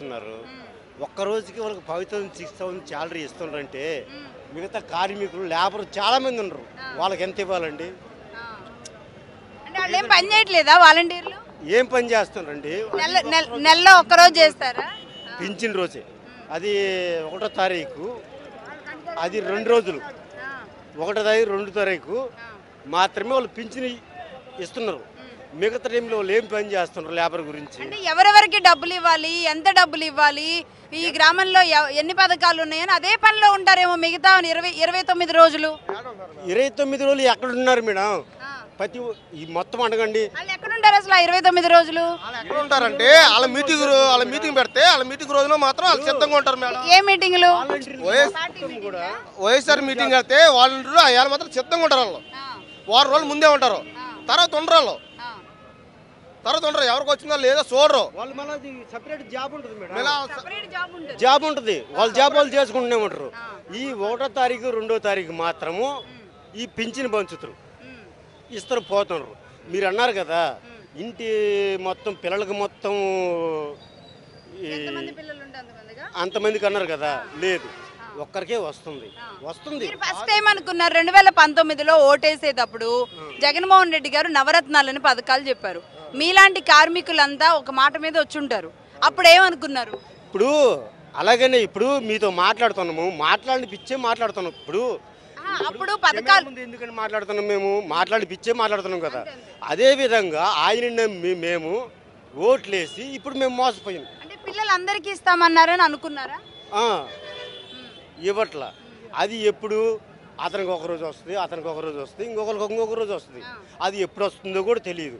ఇస్తున్నారు ఒక్క రోజుకి వాళ్ళకి five thousand six thousand salary ఇస్తున్నారంటే మిగతా కార్మికులు లేబర్ చాలా మంది ఉన్నారు వాళ్ళకి ఎంత ఇవ్వాలండి అంటే వాళ్ళు ఏం పని చేయట్లేదా వాలంటీర్లు ఏం పని చేస్తున్నారండి నెల నెల- నెలలో ఒక్కరోజు చేస్తారా పింఛన్ రోజే అది ఒకటో తారీఖు అది రెండు రోజులు ఒకటో తారీఖు రెండు తారీఖు మాత్రమే వాళ్ళు పింఛన్ ఇస్తున్నారు మిగతా టైంలో వాళ్ళు ఏం పని చేస్తున్నారు లేబర్ గురించి అంటే ఎవరెవరికి డబ్బులు ఇవ్వాలి ఎంత డబ్బులు ఇవ్వాలి ఈ గ్రామంలో ఎవ- ఎన్ని పథకాలు ఉన్నాయని అదే పనిలో ఉంటారేమో మిగతా ఇరవై ఇరవై తొమ్మిది రోజులు ఇరవై తొమ్మిది రోజులు ఎక్కడ ఉన్నారు మేడం ప్రతి ఈ మొత్తం అడగండి వాళ్ళు ఎక్కడ ఉంటారు అసలు ఆ ఇరవై తొమ్మిది రోజులు వాళ్ళు ఎక్కడ ఉంటారంటే వాళ్ళ మీటింగ్ రో- వాళ్ళ మీటింగ్ పెడితే వాళ్ళ మీటింగ్ రోజున మాత్రం వాళ్ళు సిద్ధంగా ఉంటారు మేడం ఏ మీటింగ్లు వైఎస్ వైఎస్ఆర్ మీటింగ్ వెళ్తే వాళ్ళు అయ్యాలు మాత్రం సిద్ధంగా ఉంటారు వాళ్ళు వారం రోజులు ముందే ఉంటారు తర్వాత ఉండరు వాళ్ళు తర్వాత ఉండరు ఎవరికి వచ్చిందో లేదో చూడరు వాళ్ళు మళ్ళీ సపరేట్ జాబ్ ఉంటుంది మేడం ఇలా జాబ్ ఉంటుంది వాళ్ళ జాబ్ వాళ్ళు చేసుకుంటూనే ఉంటారు ఈ ఒకటో తారీఖు రెండో తారీఖు మాత్రము ఈ పింఛన్ పంచుతారు ఇస్తారు పోతున్నారు మీరు అన్నారు కదా ఇంటి మొత్తం పిల్లలకి మొత్తం ఈ అంతమందికి అన్నారు కదా లేదు ఒక్కరికే వస్తుంది వస్తుంది మీరు ఫస్ట్ టైం అనుకున్నారు రెండు వేల పంతొమ్మిదిలో ఓటేసేటప్పుడు జగన్మోహన్ రెడ్డి గారు నవరత్నాలని పథకాలు చెప్పారు మీలాంటి కార్మికులంతా ఒక మాట మీద వచ్చుంటారు అప్పుడు ఏమనుకున్నారు ఇప్పుడు అలాగనే ఇప్పుడు మీతో మాట్లాడుతున్నాము మాట్లాడి పిచ్చే మాట్లాడుతున్నాం ఇప్పుడు ఆ, అప్పుడు పథకాలు ముందు ఎందుకని మాట్లాడుతున్నాం మేము మాట్లాడి పిచ్చే మాట్లాడుతున్నాం కదా అదే విధంగా ఆయన నమ్మి మేము ఓట్లేసి ఇప్పుడు మేము మోసపోయాం అంటే పిల్లలందరికీ ఇస్తామన్నారని అనుకున్నారా ఆ, ఇవ్వట్ల అది ఎప్పుడు అతనికి ఒక రోజు వస్తుంది అతనికి ఒక రోజు వస్తుంది ఇంకొకరికి ఇంకొక రోజు వస్తుంది అది ఎప్పుడు వస్తుందో కూడా తెలియదు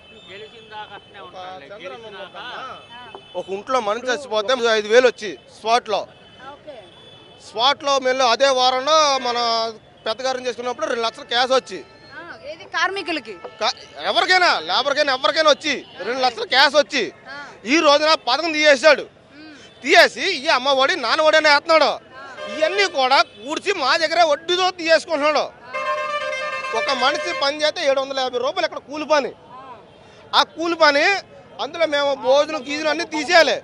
ఒక ఇంట్లో మనిషి చచ్చిపోతే ఐదు వేలు వచ్చి స్పాట్లో స్పాట్లో మెల్లు అదే వారంలో మన పెద్దగారం చేసుకున్నప్పుడు రెండు లక్షల క్యాష్ వచ్చి ఆ, ఏది కార్మికులకి కా- ఎవరికైనా లేబర్కైనా ఎవరికైనా వచ్చి రెండు లక్షల క్యాష్ వచ్చి ఈ రోజున పథకం తీసేశాడు తీసేసి ఈ అమ్మఒడి నాన్నఒడి అని వేస్తున్నాడు ఇవన్నీ కూడా కూర్చి మా దగ్గర వడ్డీతో తీసేసుకుంటున్నాడు ఒక మనిషి పని చేస్తే ఏడు వందల యాభై రూపాయలు ఇక్కడ కూలి పని ఆ కూలి పని అందులో మేము భోజనం గీజనం అన్ని తీసేయాలి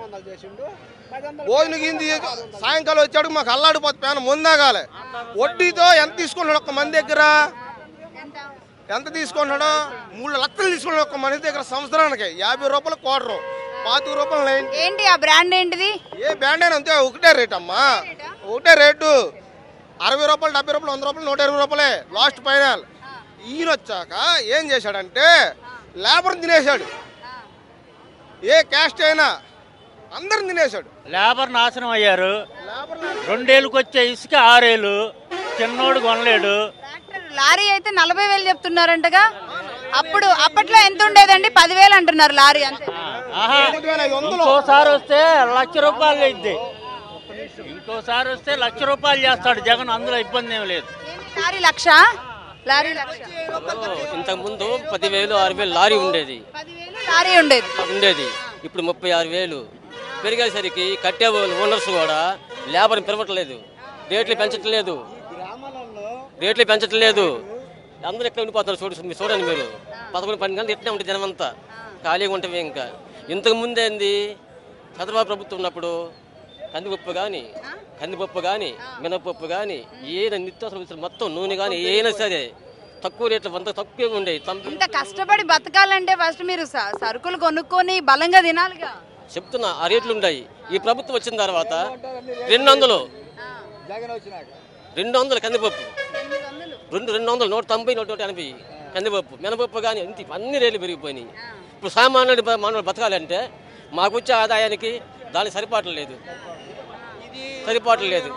భోజనం గీజం తీసి సాయంకాలం వచ్చాడు మాకు అల్లాడిపోతే పేన ముందాగాలి వడ్డీతో ఎంత తీసుకుంటున్నాడు ఒక మంది దగ్గర ఎంత తీసుకుంటున్నాడు మూడు లక్షలు తీసుకున్నాడు ఒక మనిషి దగ్గర సంవత్సరానికి యాభై రూపాయలు కోటరు పాతిక రూపాయలు నైన్ ఏంటి ఆ బ్రాండ్ ఏంటిది ఏ బ్యాండ్ అయినా అంతే ఒకటే రేట్ అమ్మా ఒకటే రేటు అరవై రూపాయలు డెబ్బై రూపాయలు వంద రూపాయలు నూట ఇరవై రూపాయలే లాస్ట్ ఫైనల్ ఈయన వచ్చాక ఏం చేశాడంటే లేబర్ తినేశాడు ఏ క్యాస్ట్ అయినా అందరిని తినేశాడు లేబర్ నాశనం అయ్యారు రెండేళ్ళకి వచ్చే ఇసుక ఆరేళ్ళు చిన్నోడు కొనలేడు ట్రాక్టర్ లారీ అయితే నలభై వేలు చెప్తున్నారంటగా అప్పుడు అప్పట్లో ఎంత ఉండేదండి పదివేలు అంటున్నారు లారీ అంతే ఆహా ఇంకోసారి వస్తే లక్ష రూపాయలు ఇద్ది ఇంకోసారి వస్తే లక్ష రూపాయలు చేస్తాడు జగన్ అందులో ఇబ్బంది ఏం లేదు ఏంటి లారీ లక్ష లారీ లక్ష ఇంతకు ముందు పదివేలు ఆరు వేలు లారీ ఉండేది పదివేలు లారీ ఉండేది ఉండేది ఇప్పుడు ముప్పై ఆరు వేలు పెరిగేసరికి కట్టే వాళ్ళు ఓనర్స్ కూడా లేబర్ని పెరగట్లేదు రేట్లు పెంచట్లేదు రేట్లు పెంచట్లేదు అందరూ ఎక్కడ ఉండిపోతున్నారు చూడు మీరు చూడండి మీరు పదకొండు పన్నెండు గంటలు ఎట్లా ఉంటుంది జనం అంతా ఖాళీగా ఉంటుంది ఇంకా ఇంతకు ముందు ఏంది చంద్రబాబు ప్రభుత్వం ఉన్నప్పుడు కందిపప్పు కానీ కందిపప్పు కానీ మినపప్పు కానీ ఏదైనా నిత్యావసర వస్తువులు మొత్తం నూనె కానీ ఏదైనా సరే తక్కువ రేట్లు అంత తక్కువగా ఉండేవి తొంభై ఇంత కష్టపడి బతకాలంటే ఫస్ట్ మీరు స- సరుకులు కొనుక్కొని బలంగా తినాలిగా చెప్తున్నా ఆ రేట్లు ఉన్నాయి ఈ ప్రభుత్వం వచ్చిన తర్వాత రెండు వందలు రెండు వందలు కందిపప్పు రెండు రెండు వందలు నూట తొంభై నూట నూట ఎనభై కందిపప్పు మినపప్పు కానీ ఇంత అన్ని రేట్లు పెరిగిపోయినాయి ఇప్పుడు సామాన్యుడు బ- మానవుడు బతకాలంటే మాకు వచ్చే ఆదాయానికి దానికి సరిపాటు లేదు సరిపాటు లేదు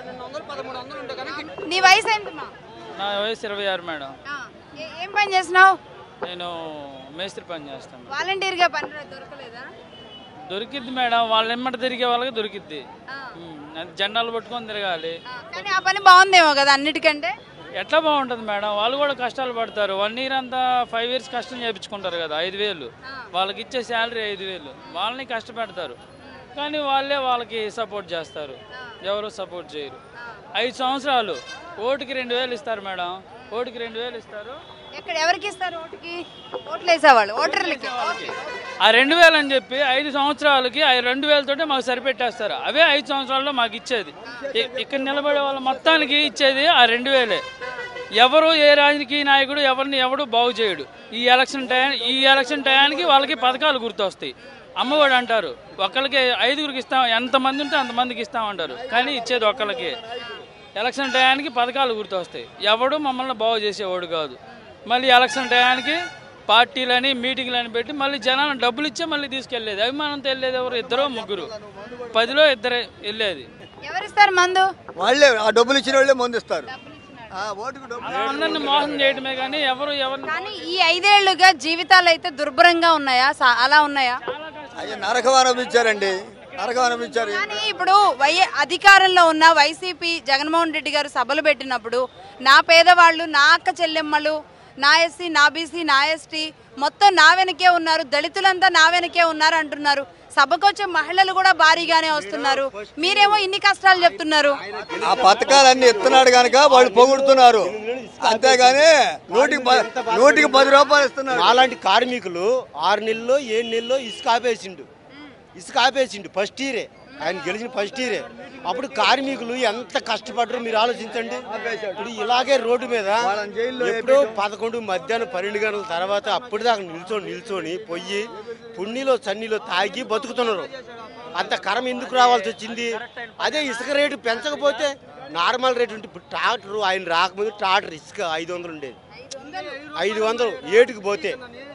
నీ వయసు ఏంటమ్మా నా వయసు ఇరవై ఆరు మేడం ఆ, ఏ- ఏం పని చేసినావు నేను మేస్త్రి పని చేస్తాను వాలంటీర్గా పని దొరకలేదా దొరికిద్ది మేడం వాళ్ళ ఎమ్మట తిరిగే వాళ్ళకి దొరికిద్ది ఉమ్, అది జెండాలు పట్టుకొని తిరగాలి ఆ, కానీ ఆ పని బాగుందేమో కదా అన్నిటికంటే ఎట్లా బాగుంటుంది మేడం వాళ్ళు కూడా కష్టాలు పడతారు వన్ ఇయర్ అంతా ఫైవ్ ఇయర్స్ కష్టం చేయించుకుంటారు కదా ఐదు వేలు వాళ్ళకి ఇచ్చే శాలరీ ఐదు వేలు వాళ్ళని కష్టపెడతారు కానీ వాళ్ళే వాళ్ళకి సపోర్ట్ చేస్తారు ఎవరు సపోర్ట్ చేయరు ఐదు సంవత్సరాలు ఓటుకి రెండు వేలు ఇస్తారు మేడం ఓటుకి రెండు వేలు ఇస్తారు ఎక్కడ ఎవరికి ఇస్తారు ఓటుకి ఓట్లు వేసేవాళ్ళు ఓటర్లకి ఓకే. ఆ రెండు వేలు అని చెప్పి ఐదు సంవత్సరాలకి ఆ రెండు వేలతోటే మాకు సరిపెట్టేస్తారు అవే ఐదు సంవత్సరాల్లో మాకు ఇచ్చేది ఇ- ఇక్కడ నిలబడే వాళ్ళ మొత్తానికి ఇచ్చేది ఆ రెండు వేలే ఎవరు ఏ రాజకీయ నాయకుడు ఎవరిని ఎవడు బాగు చేయడు ఈ ఎలక్షన్ టైం ఈ ఎలక్షన్ టయానికి వాళ్ళకి పథకాలు గుర్తొస్తాయి అమ్మఒడి అంటారు ఒక్కరికి ఐదుగురికి ఇస్తాం ఎంతమంది ఉంటే అంతమందికి ఇస్తామంటారు కానీ ఇచ్చేది ఒక్కళ్ళకి ఎలక్షన్ టయానికి పథకాలు గుర్తొస్తాయి ఎవడు మమ్మల్ని బాగు చేసేవాడు కాదు మళ్ళీ ఎలక్షన్ టయానికి పార్టీలని మీటింగ్లని పెట్టి మళ్ళీ జనాలను డబ్బులు ఇచ్చే మళ్ళీ తీసుకెళ్లేది అభిమానంతో వెళ్ళేది ఎవరు ఇద్దరో ముగ్గురు పదిలో ఇద్దరే వెళ్ళేది ఎవరిస్తారు మందు వాళ్ళే ఆ డబ్బులు ఇచ్చిన వాళ్ళే మందు ఇస్తారు ఆ ఓటుకు డబ్బులు అందరిని మోసం చేయడమే కానీ ఎవరు ఎవరిని కానీ ఈ ఐదేళ్లుగా జీవితాలు అయితే దుర్భరంగా ఉన్నాయా సా- అలా ఉన్నాయా అయ్యా నరకం అనిపించారండి నరకం అనిపించారు కానీ ఇప్పుడు వై అధికారంలో ఉన్న వైసీపీ జగన్మోహన్ రెడ్డి గారు సభలు పెట్టినప్పుడు నా పేదవాళ్ళు నా అక్క చెల్లెమ్మలు నా ఎస్సీ నా బీసీ నా ఎస్టీ మొత్తం నా వెనకే ఉన్నారు దళితులంతా నా వెనకే ఉన్నారు అంటున్నారు సభకు వచ్చే మహిళలు కూడా భారీగానే వస్తున్నారు మీరేమో ఇన్ని కష్టాలు చెప్తున్నారు ఆ పథకాలన్నీ ఇస్తున్నాడు కనుక వాళ్ళు పొగుడుతున్నారు అంతేగాని నూటికి ప- నూటికి పది రూపాయలు ఇస్తున్నారు మాలాంటి కార్మికులు ఆరు నెలల్లో ఏడు నెలల్లో ఇసుక ఆపేసిండు ఇసుక ఆపేసిండు ఫస్ట్ ఇయరే ఆయన గెలిచిన ఫస్ట్ ఇయరే అప్పుడు కార్మికులు ఎంత కష్టపడరు మీరు ఆలోచించండి ఇప్పుడు ఇలాగే రోడ్డు మీద వాళ్ళని జైల్లో ఎప్పుడో పదకొండు మధ్యాహ్నం పన్నెండు గంటల తర్వాత అప్పుడు దాకా నిల్చొని నిల్చొని పొయ్యి పుణ్యలో చన్నీలో తాగి బతుకుతున్నారు అంత కరం ఎందుకు రావాల్సి వచ్చింది అదే ఇసుక రేటు పెంచకపోతే నార్మల్ రేటు ఉంటే ఇప్పుడు ట్రాక్టర్ ఆయన రాకముందు ట్రాక్టర్ ఇసుక ఐదు వందలు ఉండేది ఐదు వందలు ఏటుకు పోతే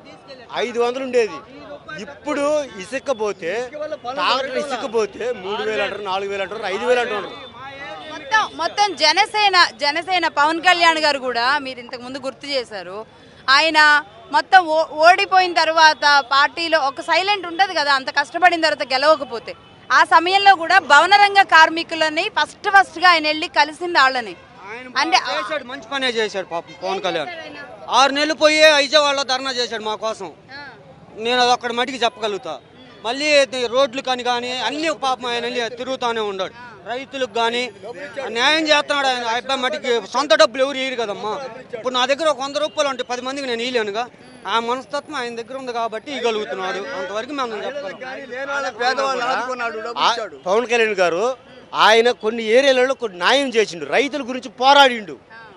ఐదు వందలు ఉండేది ఇప్పుడు ఇసుక పోతే ట్రాక్టర్ ఇసుక పోతే మూడు వేలు అంటారు నాలుగు వేలు అంటారు ఐదు వేలు అంటున్నారు మొత్తం మొత్తం జనసేన జనసేన పవన్ కళ్యాణ్ గారు కూడా మీరు ఇంతకు ముందు గుర్తు చేశారు ఆయన మొత్తం ఓ- ఓడిపోయిన తర్వాత పార్టీలో ఒక సైలెంట్ ఉండదు కదా అంత కష్టపడిన తర్వాత గెలవకపోతే ఆ సమయంలో కూడా భవన రంగ కార్మికులని ఫస్ట్ ఫస్ట్ గా ఆయన వెళ్ళి కలిసింది వాళ్ళని అంటే చేశాడు మంచి పనే చేశాడు పాపం పవన్ కళ్యాణ్ ఆరు నెలలు పోయి విజయవాడలో ధర్నా చేశాడు మా కోసం నేను అది అక్కడ మటుకి చెప్పగలుగుతా మళ్ళీ ఇది రోడ్లు కానీ కానీ అన్ని పాపం ఆయన వెళ్ళి తిరుగుతానే ఉన్నాడు రైతులకు కానీ న్యాయం చేస్తున్నాడు ఆయన ఆ అబ్బాయి మటుకి సొంత డబ్బులు ఎవరు ఇయ్యరు కదమ్మా ఇప్పుడు నా దగ్గర ఒక వంద రూపాయలు ఉంటే పది మందికి నేను ఇయ్యలేనుగా ఆ మనస్తత్వం ఆయన దగ్గర ఉంది కాబట్టి ఇవ్వగలుగుతున్నాడు అంతవరకు మనం చెప్పగలం లేని వాళ్ళ పేదవాళ్ళు ఆదుకున్నాడు డబ్బులు ఆ- ఇచ్చాడు పవన్ కళ్యాణ్ గారు ఆయన కొన్ని ఏరియాలలో కొన్ని న్యాయం చేసిండు రైతుల గురించి పోరాడిండు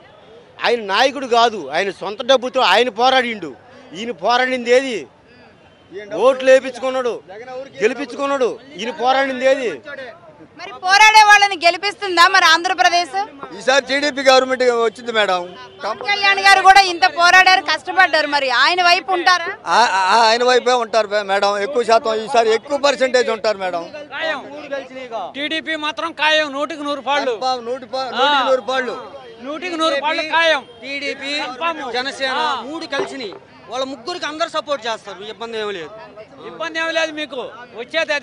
ఆయన నాయకుడు కాదు ఆయన సొంత డబ్బుతో ఆయన పోరాడిండు ఈయన పోరాడింది ఏది ఓట్లు వేపించుకున్నాడు గెలిపించుకున్నాడు ఈయన పోరాడింది ఏది మరి పోరాడే వాళ్ళని గెలిపిస్తుందా మరి ఆంధ్రప్రదేశ్ ఈసారి టీడీపీ గవర్నమెంట్ వచ్చింది మేడం పవన్ కళ్యాణ్ గారు కూడా ఇంత పోరాడారు కష్టపడ్డారు మరి ఆయన వైపు ఉంటారా ఆ- ఆ- ఆయన వైపే ఉంటారు మే- మేడం ఎక్కువ శాతం ఈసారి ఎక్కువ పర్సెంటేజ్ ఉంటారు మేడం టీడీపీ మాత్రం ఖాయం నూటికి నూరు పాళ్ళు బా- నూటి పా- నూటికి నూరు పాళ్ళు నూటికి నూరు పాళ్ళు ఖాయం టీడీపీ జనసేన మూడు కలిసినాయి వాళ్ళ ముగ్గురికి అందరు సపోర్ట్ చేస్తారు ఇబ్బంది ఏమి లేదు ఇబ్బంది ఏమి లేదు మీకు వచ్చేది